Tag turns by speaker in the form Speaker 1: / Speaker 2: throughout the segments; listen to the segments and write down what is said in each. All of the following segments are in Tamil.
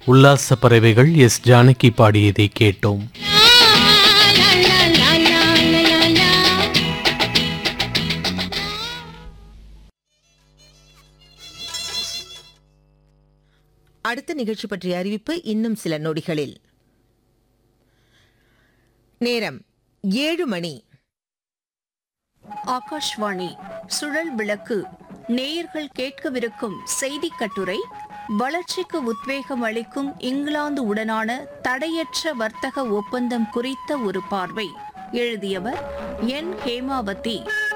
Speaker 1: உல்லாச பறவைகள் எஸ் ஜானகி பாடியதை கேட்டோம்
Speaker 2: அடுத்த நிகழ்ச்சி பற்றிய அறிவிப்பு இன்னும் சில நொடிகளில் நேரம் ஏழு மணி
Speaker 3: ஆகாஷ்வாணி சுழல் விளக்கு நேயர்கள் கேட்கவிருக்கும் செய்தி கட்டுரை வளர்ச்சிக்கு உத்வேகம் அளிக்கும் இங்கிலாந்து உடனான தடையற்ற வர்த்தக ஒப்பந்தம் குறித்த ஒரு பார்வை எழுதியவர் என் ஹேமாவதி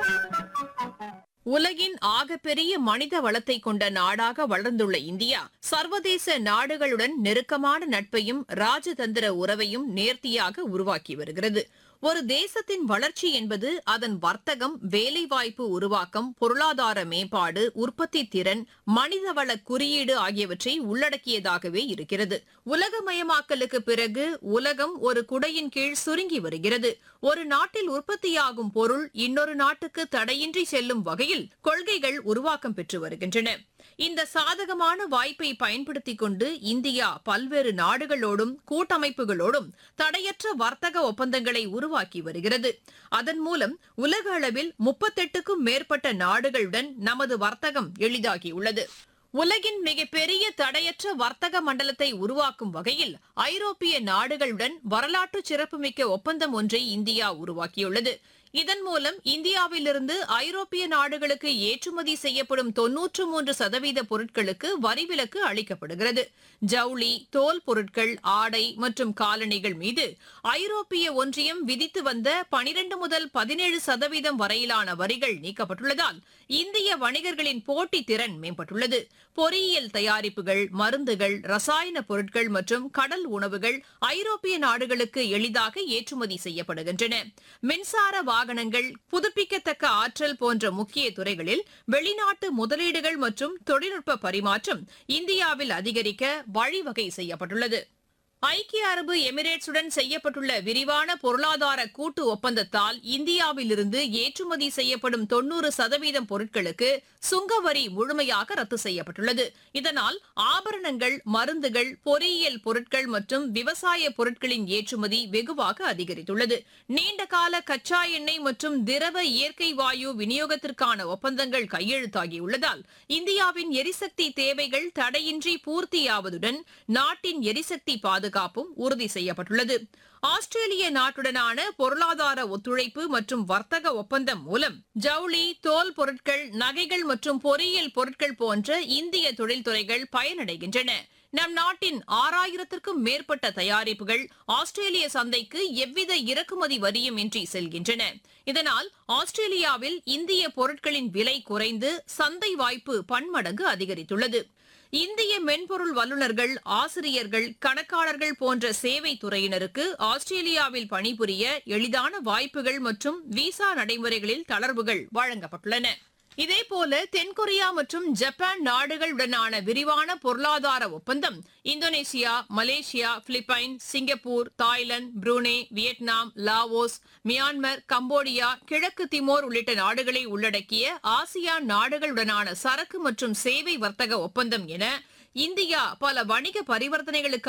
Speaker 4: உலகின் ஆகப்பெரிய மனித வளத்தை கொண்ட நாடாக வளர்ந்துள்ள இந்தியா சர்வதேச நாடுகளுடன் நெருக்கமான நட்பையும் ராஜதந்திர உறவையும் நேர்த்தியாக உருவாக்கி வருகிறது ஒரு தேசத்தின் வளர்ச்சி என்பது அதன் வர்த்தகம் வேலைவாய்ப்பு உருவாக்கம் பொருளாதார மேம்பாடு உற்பத்தி திறன் மனிதவள குறியீடு ஆகியவற்றை உள்ளடக்கியதாகவே இருக்கிறது உலகமயமாக்கலுக்கு பிறகு உலகம் ஒரு குடையின் கீழ் சுருங்கி வருகிறது ஒரு நாட்டில் உற்பத்தியாகும் பொருள் இன்னொரு நாட்டுக்கு தடையின்றி செல்லும் வகையில் கொள்கைகள் உருவாக்கம் பெற்று வருகின்றன இந்த சாதகமான வாய்ப்பை பயன்படுத்திக் கொண்டு இந்தியா பல்வேறு நாடுகளோடும் கூட்டமைப்புகளோடும் தடையற்ற வர்த்தக ஒப்பந்தங்களை உருவாக்கி வருகிறது அதன் மூலம் உலக அளவில் முப்பத்தெட்டுக்கும் மேற்பட்ட நாடுகளுடன் நமது வர்த்தகம் எளிதாகியுள்ளது உலகின் மிகப்பெரிய தடையற்ற வர்த்தக மண்டலத்தை உருவாக்கும் வகையில் ஐரோப்பிய நாடுகளுடன் வரலாற்று சிறப்புமிக்க ஒப்பந்தம் ஒன்றை இந்தியா உருவாக்கியுள்ளது இதன் மூலம் இந்தியாவிலிருந்து ஐரோப்பிய நாடுகளுக்கு ஏற்றுமதி செய்யப்படும் தொன்னூற்று மூன்று சதவீத பொருட்களுக்கு வரி விலக்கு அளிக்கப்படுகிறது ஜவுளி தோல் பொருட்கள் ஆடை மற்றும் காலணிகள் மீது ஐரோப்பிய ஒன்றியம் விதித்து வந்த பனிரெண்டு முதல் பதினேழு சதவீதம் வரையிலான வரிகள் நீக்கப்பட்டுள்ளதால் இந்திய வணிகர்களின் போட்டி திறன் மேம்பட்டுள்ளது பொறியியல் தயாரிப்புகள் மருந்துகள் ரசாயன பொருட்கள் மற்றும் கடல் உணவுகள் ஐரோப்பிய நாடுகளுக்கு எளிதாக ஏற்றுமதி செய்யப்படுகின்றன மின்சார வாகனங்கள் புதுப்பிக்கத்தக்க ஆற்றல் போன்ற முக்கிய துறைகளில் வெளிநாட்டு முதலீடுகள் மற்றும் தொழில்நுட்ப பரிமாற்றம் இந்தியாவில் அதிகரிக்க வழிவகை செய்யப்பட்டுள்ளது ஐக்கிய அரபு எமிரேட்ஸுடன் செய்யப்பட்டுள்ள விரிவான பொருளாதார கூட்டு ஒப்பந்தத்தால் இந்தியாவிலிருந்து ஏற்றுமதி செய்யப்படும் தொன்னூறு சதவீதம் பொருட்களுக்கு சுங்க வரி முழுமையாக ரத்து செய்யப்பட்டுள்ளது இதனால் ஆபரணங்கள் மருந்துகள் பொறியியல் பொருட்கள் மற்றும் விவசாய பொருட்களின் ஏற்றுமதி வெகுவாக அதிகரித்துள்ளது நீண்டகால கச்சா எண்ணெய் மற்றும் திரவ இயற்கை வாயு விநியோகத்திற்கான ஒப்பந்தங்கள் கையெழுத்தாகியுள்ளதால் இந்தியாவின் எரிசக்தி தேவைகள் தடையின்றி பூர்த்தியாவதுடன் நாட்டின் எரிசக்தி பாதுகாப்பும் உறுதி செய்யப்பட்டுள்ளது ஆஸ்திரேலிய நாட்டுடனான பொருளாதார ஒத்துழைப்பு மற்றும் வர்த்தக ஒப்பந்தம் மூலம் ஜவுளி தோல் பொருட்கள் நகைகள் மற்றும் பொறியியல் பொருட்கள் போன்ற இந்திய தொழில்துறைகள் பயனடைகின்றன நம் நாட்டின் ஆறாயிரத்திற்கும் மேற்பட்ட தயாரிப்புகள் ஆஸ்திரேலிய சந்தைக்கு எவ்வித இறக்குமதி வரியும் இன்றி செல்கின்றன இதனால் ஆஸ்திரேலியாவில் இந்திய பொருட்களின் விலை குறைந்து சந்தை வாய்ப்பு பன்மடங்கு அதிகரித்துள்ளது இந்திய மென்பொருள் வல்லுநர்கள் ஆசிரியர்கள் கணக்காளர்கள் போன்ற சேவை துறையினருக்கு ஆஸ்திரேலியாவில் பணிபுரிய எளிதான வாய்ப்புகள் மற்றும் விசா நடைமுறைகளில் தளர்வுகள் வழங்கப்பட்டுள்ளன இதேபோல தென்கொரியா மற்றும் ஜப்பான் நாடுகளுடனான விரிவான பொருளாதார ஒப்பந்தம் Indonesia Malaysia Philippines Singapore Thailand Brunei Vietnam Laos Myanmar Cambodia கிழக்கு திமோர் உள்ளிட்ட நாடுகளை உள்ளடக்கிய ஆசியான் நாடுகளுடனான சரக்கு மற்றும் சேவை வர்த்தக ஒப்பந்தம் என இந்தியா பல வணிக பரிவர்த்தனைகளுக்கு